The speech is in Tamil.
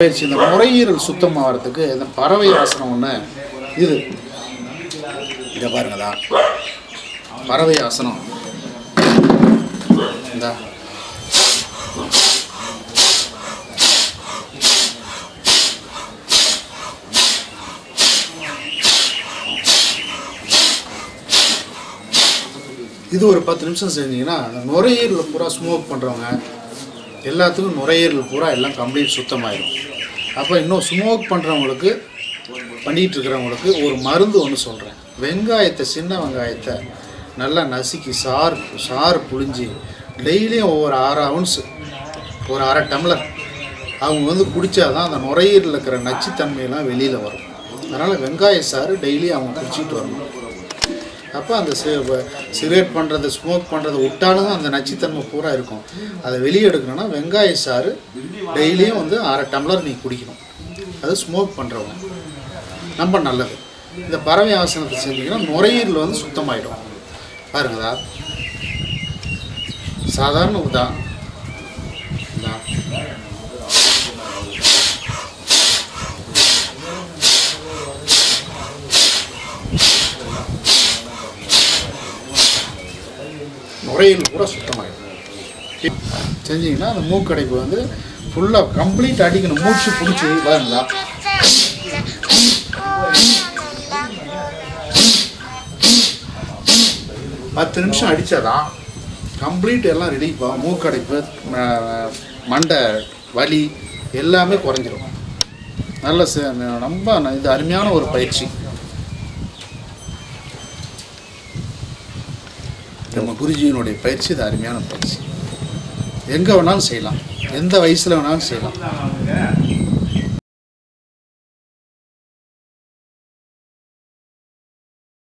பயிற்சி இந்த நுரையீரல் சுத்தமாகறதுக்கு இந்த பறவை ஆசனம் ஒன்று இது இதை பாருங்களா பறவை ஆசனம் இந்த இது ஒரு பத்து நிமிஷம் செஞ்சீங்கன்னா அந்த நுரையீரல் பூரா ஸ்மோக் பண்ணுறவங்க எல்லாத்துக்கும் நுரையீரல் பூரா எல்லாம் கம்ப்ளீட் சுத்தமாயிடும் அப்போ இன்னும் ஸ்மோக் பண்ணுறவங்களுக்கு பண்ணிகிட்டு இருக்கிறவங்களுக்கு ஒரு மருந்து ஒன்று சொல்கிறேன் வெங்காயத்தை சின்ன வெங்காயத்தை நல்லா நசுக்கி சாறு சாறு புழிஞ்சி டெய்லியும் ஒவ்வொரு அரை அவுன்ஸ் ஒரு அரை டம்ளர் அவங்க வந்து குடித்தாதான் அந்த நுரையீரலில் இருக்கிற நச்சுத்தன்மையெல்லாம் வெளியில் வரும் அதனால் வெங்காய சாறு டெய்லி அவங்க குடிச்சிட்டு வரணும் அப்போ அந்த சிகரெட் பண்ணுறது ஸ்மோக் பண்ணுறது விட்டாலும் அந்த நச்சுத்தன்மை பூரா இருக்கும் அதை வெளியே எடுக்கணும்னா வெங்காய சாறு டெய்லியும் வந்து அரை டம்ளர் நீ குடிக்கணும் அது ஸ்மோக் பண்ணுறவங்க ரொம்ப நல்லது இந்த பறவை ஆசனத்தை செஞ்சீங்கன்னா நுரையீரல் வந்து சுத்தமாயிடும் பாருங்களா சாதாரண உதா இதா. நுரையீரல் கூட சுத்தமாயிடும் செஞ்சீங்கன்னா அந்த மூக்கடைப்பு வந்து ஃபுல்லாக கம்ப்ளீட் அடிக்கணும் மூச்சு பிடிச்சி பாருங்களா பத்து நிமிஷம் அடித்தாதான் கம்ப்ளீட் எல்லாம் ரிலீஃப் ஆகும் மூக்கடைப்பு ம- மண்டை வலி எல்லாமே குறைஞ்சிரும் நல்ல ச- ரொம்ப ந- இது அருமையான ஒரு பயிற்சி நம்ம குருஜியினுடைய பயிற்சி இது அருமையான பயிற்சி எங்கே வேணாலும் செய்யலாம் எந்த வயசில் வேணாலும் செய்யலாம்